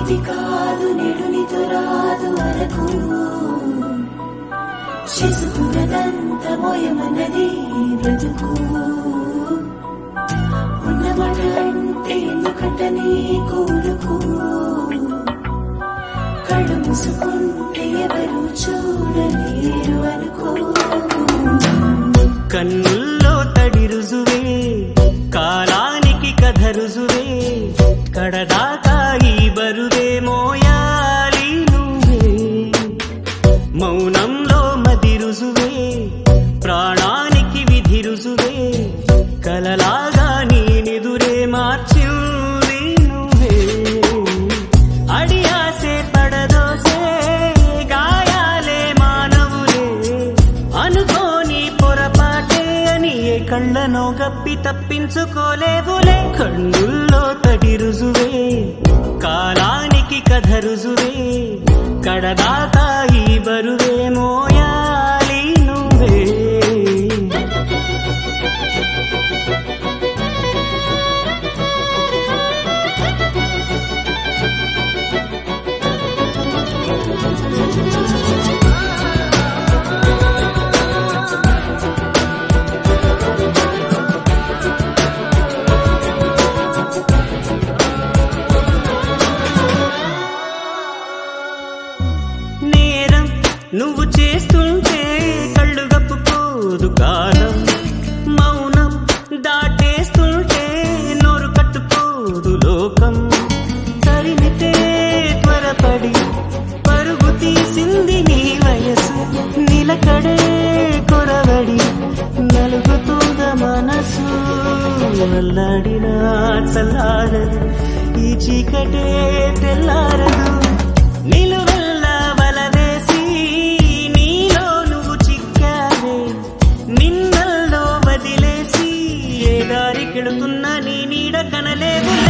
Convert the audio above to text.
నీది కాదు నెడు నీతో రాదు వరకు చేసుకున్నదంత మోయమన్నది బ్రతుకు ఉన్నమాట అంటే ఎందుకంట నీ కోరుకు కళ్ళు మూసుకుంటే ఎవరు చూడలేరు అనుకో కన్నుల్లో తడి రుజువే కాలానికి కథ రుజువే కడదాకా ఈ బరువే మోయాలి నువ్వే మౌనంలో మది రుజువే ప్రాణానికి విధి రుజువే కలలాగా నీ నిదురే మార్చింది నువ్వే అడియాసే పడదోసే గాయాలే మానవులే అనుకోని పొరపాటే అని ఏ కళ్ళనో గప్పి తప్పించుకోలేవులే కన్నుల్లో తడి రుజువే కాలానికి కథ రుజువే కడదాకా ఈ బరువే మోయాలి నువ్వే నేరం నువ్వు చేస్తుంటే కళ్ళు గప్పుకోదు కాలం మౌనం దాటేస్తుంటే నోరు కట్టుకోదు లోకం తరిమితే త్వరపడి పరుగు తీసింది నీ వయసు నిలకడే కొరవడి నలుగుతుంద మనసు అల్లాడినా చల్లారదు ఈ చీకటే తెల్లారదు నిలువెల్ల వలవేసి నీలో నువ్వు చిక్కావే నిన్నల్లో వదిలేసి ఏ దారికెడుతున్నా నీ నీడ కనలేవు